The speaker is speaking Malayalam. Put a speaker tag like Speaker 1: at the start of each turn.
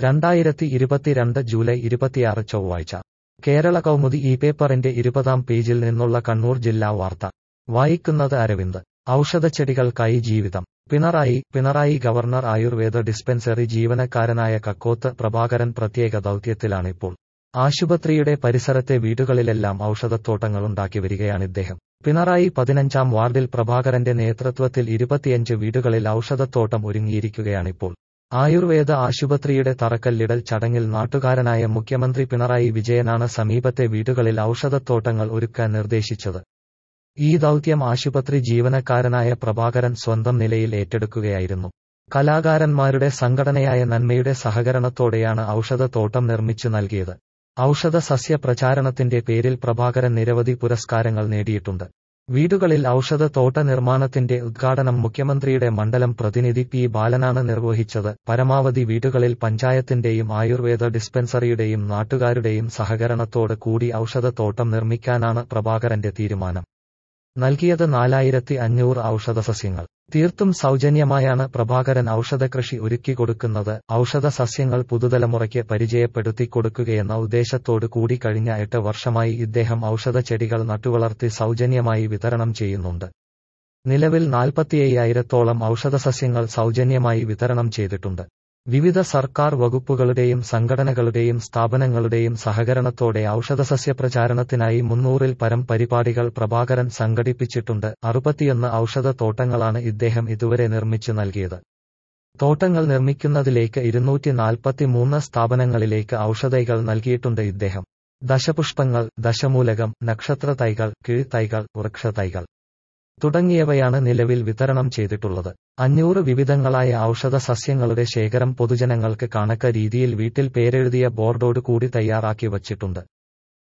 Speaker 1: രണ്ടായിരത്തി ഇരുപത്തിരണ്ട് ജൂലൈ ഇരുപത്തിയാറ് ചൊവ്വാഴ്ച കേരള കൗമുദി ഈ പേപ്പറിന്റെ ഇരുപതാം പേജിൽ നിന്നുള്ള കണ്ണൂർ ജില്ലാ വാർത്ത വായിക്കുന്നത് അരവിന്ദ് ഔഷധച്ചെടികൾക്കായി ജീവിതം പിണറായി പിണറായി ഗവർണർ ആയുർവേദ ഡിസ്പെൻസറി ജീവനക്കാരനായ കക്കോത്ത് പ്രഭാകരൻ പ്രത്യേക ദൗത്യത്തിലാണിപ്പോൾ ആശുപത്രിയുടെ പരിസരത്തെ വീടുകളിലെല്ലാം ഔഷധത്തോട്ടങ്ങളുണ്ടാക്കി വരികയാണിദ്ദേഹം പിണറായി പതിനഞ്ചാം വാർഡിൽ പ്രഭാകരന്റെ നേതൃത്വത്തിൽ ഇരുപത്തിയഞ്ച് വീടുകളിൽ ഔഷധത്തോട്ടം ഒരുങ്ങിയിരിക്കുകയാണിപ്പോൾ ആയുർവേദ ആശുപത്രിയുടെ തറക്കല്ലിടൽ ചടങ്ങിൽ നാട്ടുകാരനായ മുഖ്യമന്ത്രി പിണറായി വിജയനാണ് സമീപത്തെ വീടുകളിൽ ഔഷധത്തോട്ടങ്ങൾ ഒരുക്കാൻ നിർദ്ദേശിച്ചത് ഈ ദൗത്യം ആശുപത്രി ജീവനക്കാരനായ പ്രഭാകരൻ സ്വന്തം നിലയിൽ ഏറ്റെടുക്കുകയായിരുന്നു കലാകാരന്മാരുടെ സംഘടനയായ നന്മയുടെ സഹകരണത്തോടെയാണ് ഔഷധത്തോട്ടം നിർമ്മിച്ചു നൽകിയത് ഔഷധ സസ്യ പ്രചാരണത്തിന്റെ പേരിൽ പ്രഭാകരൻ നിരവധി പുരസ്കാരങ്ങൾ നേടിയിട്ടുണ്ട് വീടുകളിൽ ഔഷധ തോട്ട നിർമ്മാണത്തിന്റെ ഉദ്ഘാടനം മുഖ്യമന്ത്രിയുടെ മണ്ഡലം പ്രതിനിധി പി ബാലനാണ് നിർവഹിച്ചത് പരമാവധി വീടുകളിൽ പഞ്ചായത്തിന്റെയും ആയുർവേദ ഡിസ്പെൻസറിയുടെയും നാട്ടുകാരുടെയും സഹകരണത്തോട് കൂടി ഔഷധത്തോട്ടം നിർമ്മിക്കാനാണ് പ്രഭാകരന്റെ തീരുമാനം നൽകിയത് നാലായിരത്തി അഞ്ഞൂറ് ഔഷധസസ്യങ്ങൾ തീർത്തും സൗജന്യമായാണ് പ്രഭാകരൻ ഔഷധകൃഷി ഒരുക്കിക്കൊടുക്കുന്നത് ഔഷധ സസ്യങ്ങൾ പുതുതലമുറയ്ക്ക് പരിചയപ്പെടുത്തി കൊടുക്കുകയെന്ന ഉദ്ദേശത്തോടു കൂടി കഴിഞ്ഞ എട്ട് വർഷമായി ഇദ്ദേഹം ഔഷധ ചെടികൾ നട്ടുവളർത്തി സൗജന്യമായി വിതരണം ചെയ്യുന്നുണ്ട് നിലവിൽ നാൽപ്പത്തിയ്യായിരത്തോളം ഔഷധസസ്യങ്ങൾ സൗജന്യമായി വിതരണം ചെയ്തിട്ടുണ്ട് വിവിധ സർക്കാർ വകുപ്പുകളുടെയും സംഘടനകളുടെയും സ്ഥാപനങ്ങളുടെയും സഹകരണത്തോടെ ഔഷധസസ്യ പ്രചാരണത്തിനായി മുന്നൂറിൽ പരം പരിപാടികൾ പ്രഭാകരൻ സംഘടിപ്പിച്ചിട്ടുണ്ട് അറുപത്തിയൊന്ന് ഔഷധ തോട്ടങ്ങളാണ് ഇദ്ദേഹം ഇതുവരെ നിർമ്മിച്ചു നൽകിയത് തോട്ടങ്ങൾ നിർമ്മിക്കുന്നതിലേക്ക് ഇരുന്നൂറ്റി നാൽപ്പത്തിമൂന്ന് സ്ഥാപനങ്ങളിലേക്ക് ഔഷധൈകൾ നൽകിയിട്ടുണ്ട് ഇദ്ദേഹം ദശപുഷ്പങ്ങൾ ദശമൂലകം നക്ഷത്ര തൈകൾ കിഴിത്തൈകൾ വൃക്ഷത്തൈകൾ തുടങ്ങിയവയാണ് നിലവിൽ വിതരണം ചെയ്തിട്ടുള്ളത് അഞ്ഞൂറ് വിവിധങ്ങളായ ഔഷധ സസ്യങ്ങളുടെ ശേഖരം പൊതുജനങ്ങൾക്ക് കാണക്ക രീതിയിൽ വീട്ടിൽ പേരെഴുതിയ ബോർഡോട് കൂടി തയ്യാറാക്കി വച്ചിട്ടുണ്ട്